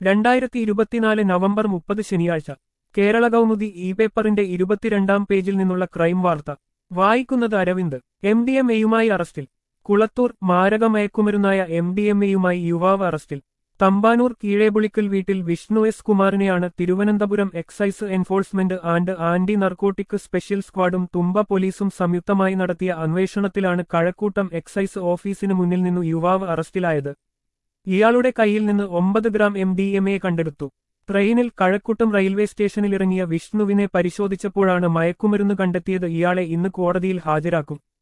രണ്ടായിരത്തി ഇരുപത്തിനാല് നവംബർ മുപ്പത് ശനിയാഴ്ച കേരള കൗമുദി ഇ പേപ്പറിന്റെ ഇരുപത്തിരണ്ടാം പേജിൽ നിന്നുള്ള ക്രൈം വാർത്ത വായിക്കുന്നത് അരവിന്ദ് എം ഡി എം എയുമായി അറസ്റ്റിൽ കുളത്തൂർ മാരക മയക്കുമരുന്നായ എം ഡി എം എയുമായി യുവാവ് അറസ്റ്റിൽ തമ്പാനൂർ കീഴേപുളിക്കൽ വീട്ടിൽ വിഷ്ണു എസ് കുമാറിനെയാണ് Thiruvananthapuram excise enforcement and anti narcotic special സ്ക്വാഡും തുമ്പ പോലീസും സംയുക്തമായി നടത്തിയ അന്വേഷണത്തിലാണ് കഴക്കൂട്ടം എക്സൈസ് ഓഫീസിന് മുന്നിൽ നിന്നു യുവാവ് അറസ്റ്റിലായത് ഇയാളുടെ കയ്യിൽ നിന്ന് ഒമ്പത് gram M D M A കണ്ടെടുത്തു ട്രെയിനിൽ കഴക്കൂട്ടം റെയിൽവേ സ്റ്റേഷനിലിറങ്ങിയ വിഷ്ണുവിനെ പരിശോധിച്ചപ്പോഴാണ് മയക്കുമരുന്ന് കണ്ടെത്തിയത് ഇയാളെ ഇന്ന് കോടതിയിൽ ഹാജരാക്കും